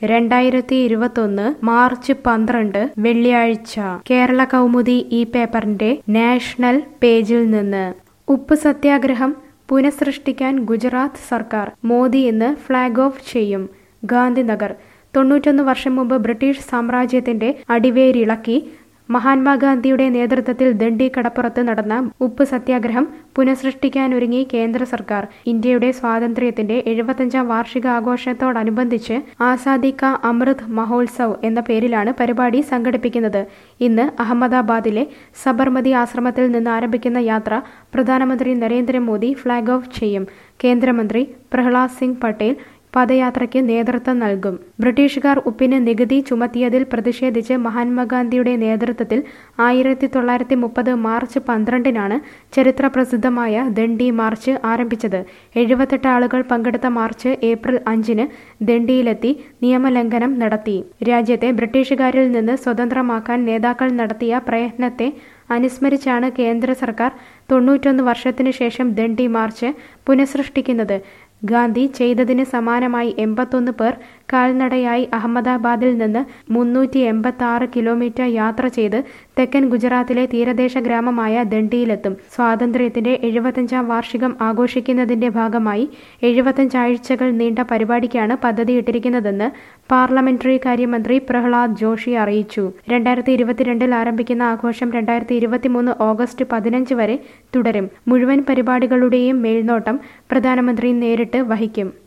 രണ്ടായിരത്തി ഇരുപത്തൊന്ന് മാർച്ച് പന്ത്രണ്ട് വെള്ളിയാഴ്ച കേരള കൗമുദി ഈ പേപ്പറിന്റെ നാഷണൽ പേജിൽ നിന്ന് ഉപ്പ് സത്യാഗ്രഹം പുനഃസൃഷ്ടിക്കാൻ ഗുജറാത്ത് സർക്കാർ മോദി ഇന്ന് ഫ്ളാഗ് ഓഫ് ചെയ്യും ഗാന്ധിനഗർ തൊണ്ണൂറ്റൊന്ന് വർഷം മുമ്പ് ബ്രിട്ടീഷ് സാമ്രാജ്യത്തിന്റെ അടിവേരിളക്കി മഹാത്മാഗാന്ധിയുടെ നേതൃത്വത്തിൽ ദണ്ഡി കടപ്പുറത്ത് നടന്ന ഉപ്പ് സത്യാഗ്രഹം പുനഃസൃഷ്ടിക്കാനൊരുങ്ങി കേന്ദ്ര സർക്കാർ ഇന്ത്യയുടെ സ്വാതന്ത്ര്യത്തിന്റെ എഴുപത്തഞ്ചാം വാർഷികാഘോഷത്തോടനുബന്ധിച്ച് ആസാദി കാ അമൃത് മഹോത്സവ് എന്ന പേരിലാണ് പരിപാടി സംഘടിപ്പിക്കുന്നത് ഇന്ന് അഹമ്മദാബാദിലെ സബർമതി ആശ്രമത്തിൽ നിന്ന് ആരംഭിക്കുന്ന യാത്ര പ്രധാനമന്ത്രി നരേന്ദ്രമോദി ഫ്ളാഗ് ഓഫ് ചെയ്യും കേന്ദ്രമന്ത്രി പ്രഹ്ലാദ് സിംഗ് പട്ടേൽ പദയാത്രയ്ക്ക് നേതൃത്വം നൽകും ബ്രിട്ടീഷുകാർ ഉപ്പിന് നികുതി ചുമത്തിയതിൽ പ്രതിഷേധിച്ച് മഹാത്മാഗാന്ധിയുടെ നേതൃത്വത്തിൽ ആയിരത്തി തൊള്ളായിരത്തി മുപ്പത് മാർച്ച് പന്ത്രണ്ടിനാണ് ചരിത്ര പ്രസിദ്ധമായ ദണ്ഡി മാർച്ച് ആരംഭിച്ചത് എഴുപത്തെട്ട് ആളുകൾ പങ്കെടുത്ത മാർച്ച് ഏപ്രിൽ അഞ്ചിന് ദണ്ഡിയിലെത്തി നിയമലംഘനം നടത്തി രാജ്യത്തെ ബ്രിട്ടീഷുകാരിൽ നിന്ന് സ്വതന്ത്രമാക്കാൻ നേതാക്കൾ നടത്തിയ പ്രയത്നത്തെ അനുസ്മരിച്ചാണ് കേന്ദ്ര സർക്കാർ തൊണ്ണൂറ്റൊന്ന് വർഷത്തിനു ശേഷം ദണ്ഡി മാർച്ച് പുനഃസൃഷ്ടിക്കുന്നത് ഗാന്ധി ചെയ്തതിന് സമാനമായി എൺപത്തൊന്ന് പേർ കാൽനടയായി അഹമ്മദാബാദിൽ നിന്ന് മുന്നൂറ്റി എൺപത്തി ആറ് കിലോമീറ്റർ യാത്ര ചെയ്ത് തെക്കൻ ഗുജറാത്തിലെ തീരദേശ ഗ്രാമമായ ദണ്ഡിയിലെത്തും സ്വാതന്ത്ര്യത്തിന്റെ എഴുപത്തഞ്ചാം വാർഷികം ആഘോഷിക്കുന്നതിന്റെ ഭാഗമായി എഴുപത്തഞ്ചാഴ്ചകൾ നീണ്ട പരിപാടിക്കാണ് പദ്ധതിയിട്ടിരിക്കുന്നതെന്ന് പാർലമെന്ററി കാര്യമന്ത്രി പ്രഹ്ലാദ് ജോഷി അറിയിച്ചു രണ്ടായിരത്തി ഇരുപത്തിരണ്ടിൽ ആരംഭിക്കുന്ന ആഘോഷം രണ്ടായിരത്തി ഇരുപത്തിമൂന്ന് ഓഗസ്റ്റ് പതിനഞ്ച് വരെ തുടരും മുഴുവൻ പരിപാടികളുടെയും മേൽനോട്ടം പ്രധാനമന്ത്രി നേരിട്ട് വഹിക്കും